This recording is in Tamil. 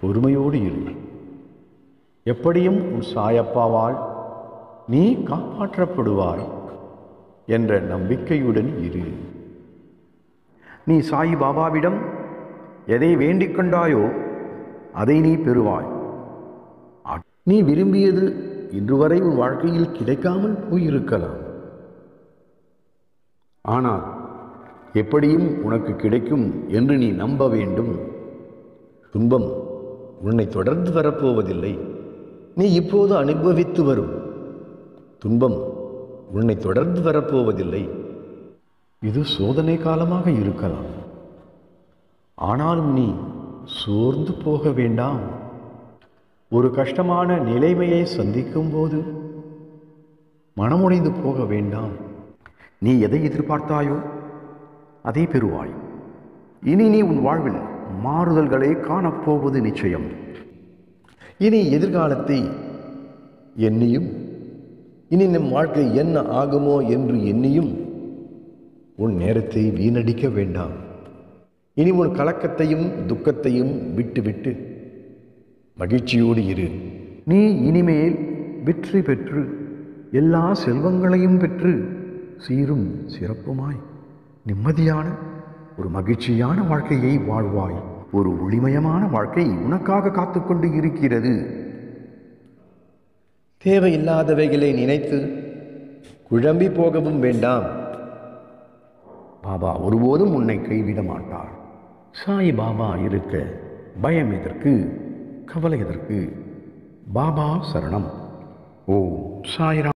பொறுமையோடு இரு எப்படியும் உன் சாயப்பாவால் நீ காப்பாற்றப்படுவாய் என்ற நம்பிக்கையுடன் இரு நீ சாய் பாபாவிடம் எதை வேண்டிக் கொண்டாயோ அதை நீ பெறுவாய் அ- நீ விரும்பியது இன்று வரை உன் வாழ்க்கையில் கிடைக்காமல் போயிருக்கலாம் ஆனால் எப்படியும் உனக்கு கிடைக்கும் என்று நீ நம்ப வேண்டும் துன்பம் உன்னை தொடர்ந்து வரப்போவதில்லை நீ இப்போது அனுபவித்து வரும் துன்பம் உன்னை தொடர்ந்து வரப்போவதில்லை இது சோதனை காலமாக இருக்கலாம் ஆனாலும் நீ சோர்ந்து போக வேண்டாம் ஒரு கஷ்டமான நிலைமையை சந்திக்கும் போது மனமுடைந்து போக வேண்டாம் நீ எதை எதிர்பார்த்தாயோ அதை பெறுவாய் இனி நீ உன் வாழ்வில் மாறுதல்களை காணப்போவது நிச்சயம் இனி எதிர்காலத்தை எண்ணியும் இனி நம் வாழ்க்கை என்ன ஆகுமோ என்று எண்ணியும் உன் நேரத்தை வீணடிக்க வேண்டாம் இனி உன் கலக்கத்தையும் துக்கத்தையும் விட்டுவிட்டு மகிழ்ச்சியோடு இரு நீ இனிமேல் வெற்றி பெற்று எல்லா செல்வங்களையும் பெற்று சீரும் சிறப்புமாய் நிம்மதியான ஒரு மகிழ்ச்சியான வாழ்க்கையை வாழ்வாய் ஒரு ஒளிமயமான வாழ்க்கை உனக்காக காத்துக்கொண்டு இருக்கிறது தேவையில்லாதவைகளை நினைத்து குழம்பி போகவும் வேண்டாம் பாபா ஒருபோதும் உன்னை கைவிட மாட்டார் சாய் பாபா இருக்க பயம் எதற்கு கவலை எதற்கு பாபா சரணம் ஓ சாய்ராம்